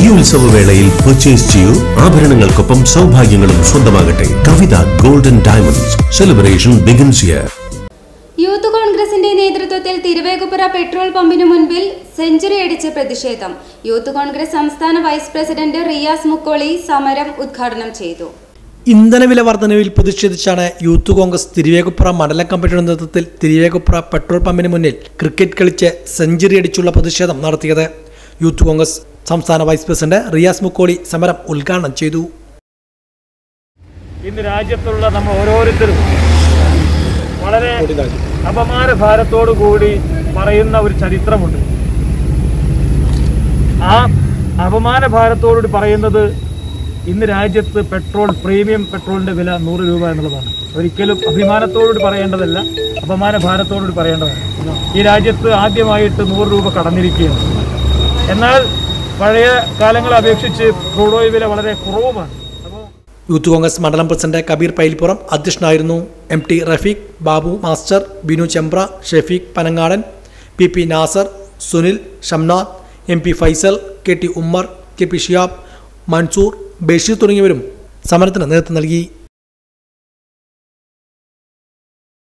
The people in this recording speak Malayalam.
ഈ ഉത്സവവേളയിൽ പർച്ചേസ് ചെയ്യൂ ആഭരണങ്ങൾക്കൊപ്പം സൗഭാഗ്യങ്ങളും സ്വന്തമാകട്ടെ Kavitha golden diamonds celebration begins here youth കോൺഗ്രസിന്റെ നേതൃത്വത്തിൽ തിരുവേഗപ്പുറ പെട്രോൾ പമ്പിനു മുൻപിൽ സെഞ്ചുറി അടിച്ച് പ്രതിഷേധം യൂത്ത് കോൺഗ്രസ് സംസ്ഥാന വൈസ് പ്രസിഡന്റ് റിയാസ് മുക്കോളി സമരം ഉദ്ഘാടനം ചെയ്തു ഇന്ധനവില വർധനവിൽ പ്രതിഷേധിച്ചാണ് യൂത്ത് കോൺഗ്രസ് തിരുവേഗപ്പുറ മണ്ഡലം കമ്മിറ്റിയുടെ നേതൃത്വത്തിൽ തിരുവേഗപ്പുറ പെട്രോൾ പമ്പിന് മുന്നിൽ ക്രിക്കറ്റ് കളിച്ച് സെഞ്ചുറി അടിച്ചുള്ള പ്രതിഷേധം നടത്തിയത് യൂത്ത് കോൺഗ്രസ് സംസ്ഥാന വൈസ് പ്രസിഡന്റ് റിയാസ് മുക്കോളി സമരം ഉദ്ഘാടനം ചെയ്തു ഇന്ന് രാജ്യത്തുള്ള നമ്മൾ ഓരോരുത്തരും വളരെ അപമാന ഭാരത്തോടു കൂടി പറയുന്ന ഒരു ചരിത്രമുണ്ട് ആ അപമാന ഭാരത്തോടുകൂടി പറയുന്നത് ഇന്ന് രാജ്യത്ത് പെട്രോൾ പ്രീമിയം പെട്രോളിന്റെ വില നൂറ് രൂപ എന്നുള്ളതാണ് ഒരിക്കലും അഭിമാനത്തോടുകൂടി പറയേണ്ടതല്ല അപമാന ഭാരത്തോടുകൂടി പറയേണ്ടതാണ് ഈ രാജ്യത്ത് ആദ്യമായിട്ട് നൂറ് രൂപ കടന്നിരിക്കുകയാണ് എന്നാൽ പഴയ കാലങ്ങളെ അപേക്ഷിച്ച് ക്രൂഡ് ഓയിൽ വില വളരെ കുറവുമാണ് അപ്പോൾ യൂത്ത് കോൺഗ്രസ് മണ്ഡലം പ്രസിഡന്റ് കബീർ പൈലിപ്പുറം അധ്യക്ഷനായിരുന്നു M T Rafeeq Babu master Binu Chembra Shefeeq Panangadan P P Nasar Sunil Shamnath M P Faisal K T Ummer K P Shiyab Mansoor Basheer തുടങ്ങിയവരും സമരത്തിന് നേതൃത്വം നൽകി